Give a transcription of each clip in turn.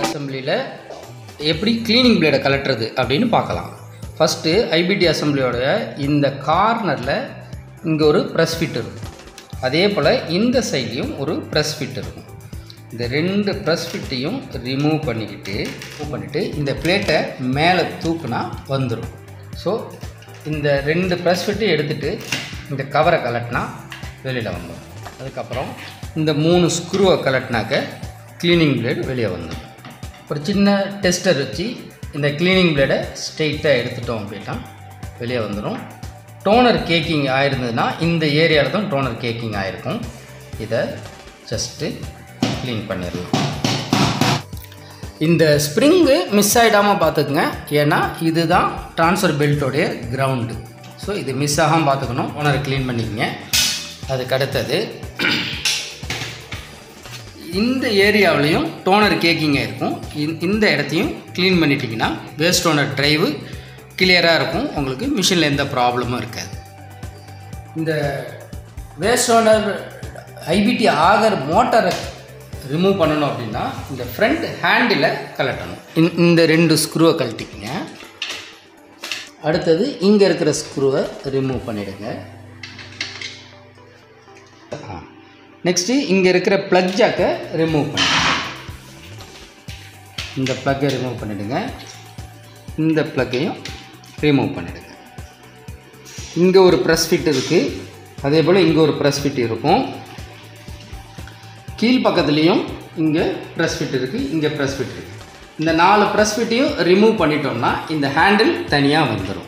அசம்பிளியில் எப்படி க்ளீனிங் பிளேடை கலட்டுறது அப்படின்னு பார்க்கலாம் ஃபஸ்ட்டு ஐபிடி அசம்பிளியோட இந்த கார்னரில் இங்கே ஒரு ப்ரெஸ் ஃபிட் இருக்கும் அதே போல் இந்த சைட்லேயும் ஒரு ப்ரெஸ் ஃபிட் இருக்கும் இந்த ரெண்டு ப்ரெஸ் ஃபிட்டையும் ரிமூவ் பண்ணிக்கிட்டு ரிமூவ் பண்ணிவிட்டு இந்த பிளேட்டை மேலே தூக்குனா வந்துடும் ஸோ இந்த ரெண்டு ப்ரெஸ் ஃபிட்டையும் எடுத்துகிட்டு இந்த கவரை கலட்டினா வெளியில் வந்துடும் அதுக்கப்புறம் இந்த மூணு ஸ்க்ரூவை கலட்டினாக்க க்ளீனிங் பிளேடு வெளியே வந்துடும் ஒரு சின்ன டெஸ்டர் வச்சு இந்த க்ளீனிங் பிளேடை ஸ்ட்ரெயிட்டாக எடுத்துட்டோம் அப்படின்னா வெளியே வந்துடும் டோனர் கேக்கிங் ஆயிருந்ததுன்னா இந்த ஏரியாவில் தான் டோனர் கேக்கிங் ஆயிருக்கும் இதை ஜஸ்ட்டு க்ளீன் பண்ணிடலாம் இந்த ஸ்ப்ரிங்கு மிஸ் ஆகிடாமல் பார்த்துக்குங்க ஏன்னா இதுதான் ட்ரான்ஸ்ஃபர் பெல்ட்டோடைய கிரவுண்டு ஸோ இது மிஸ் ஆகாமல் பார்த்துக்கணும் ஓனரை க்ளீன் பண்ணிக்கங்க அதுக்கு அடுத்தது இந்த ஏரியாவிலையும் டோனர் கேக்கிங்காக இருக்கும் இந்த- இந்த இடத்தையும் க்ளீன் பண்ணிட்டீங்கன்னா வேஸ்ட் டோனர் ட்ரைவு கிளியராக இருக்கும் உங்களுக்கு மிஷினில் எந்த ப்ராப்ளமும் இருக்காது இந்த வேஸ்ட் ஓனர் ஐபிடி ஆகர் மோட்டரை ரிமூவ் பண்ணணும் அப்படின்னா இந்த ஃப்ரண்ட் ஹேண்டில் கலட்டணும் இந்த- இந்த ரெண்டு ஸ்க்ரூவை கழட்டிக்கங்க அடுத்தது இங்கே இருக்கிற ஸ்க்ரூவை ரிமூவ் பண்ணிவிடுங்க நெக்ஸ்ட்டு இங்கே இருக்கிற ப்ளக் ஜாக்கை ரிமூவ் பண்ணிடுங்க இந்த ப்ளக்கை ரிமூவ் பண்ணிவிடுங்க இந்த ப்ளக்கையும் ரிமூவ் பண்ணிவிடுங்க இங்கே ஒரு ப்ரெஸ் ஃபிட் இருக்குது அதே போல் இங்கே ஒரு ப்ரெஸ் ஃபிட் இருக்கும் கீழ் பக்கத்துலேயும் இங்கே ப்ரெஸ் ஃபிட் இருக்குது இங்கே ப்ரெஸ் ஃபிட் இருக்குது இந்த நாலு ப்ரெஸ் ஃபிட்டையும் ரிமூவ் பண்ணிட்டோம்னா இந்த ஹேண்டில் தனியாக வந்துடும்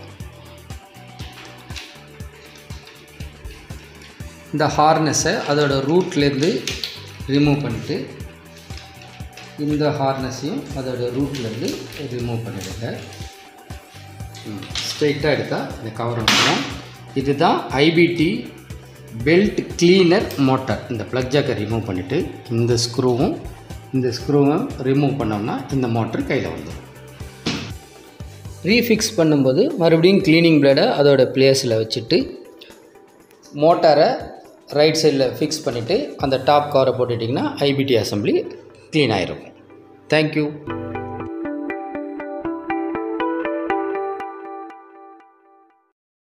இந்த ஹார்னஸை அதோட ரூட்லேருந்து ரிமூவ் பண்ணிட்டு இந்த ஹார்னஸையும் அதோட ரூட்லேருந்து ரிமூவ் பண்ணிடுங்க ஸ்ட்ரைட்டாக எடுத்தால் இந்த கவர் வந்துடும் இதுதான் ஐபிடி பெல்ட் கிளீனர் மோட்டார் இந்த ப்ளக் ஜாக்கை ரிமூவ் பண்ணிவிட்டு இந்த ஸ்க்ரூவும் இந்த ஸ்க்ரூவும் ரிமூவ் பண்ணோம்னா இந்த மோட்டர் கையில் வந்துடும் ரீஃபிக்ஸ் பண்ணும்போது மறுபடியும் க்ளீனிங் பிளேடை அதோட பிளேஸில் வச்சுட்டு மோட்டாரை ரைட் சைடில் ஃபிக்ஸ் பண்ணிவிட்டு அந்த டாப் கவரை போட்டுட்டிங்கன்னா ஐபிடி அசம்பிளி க்ளீன் ஆகிருக்கும் தேங்க்யூ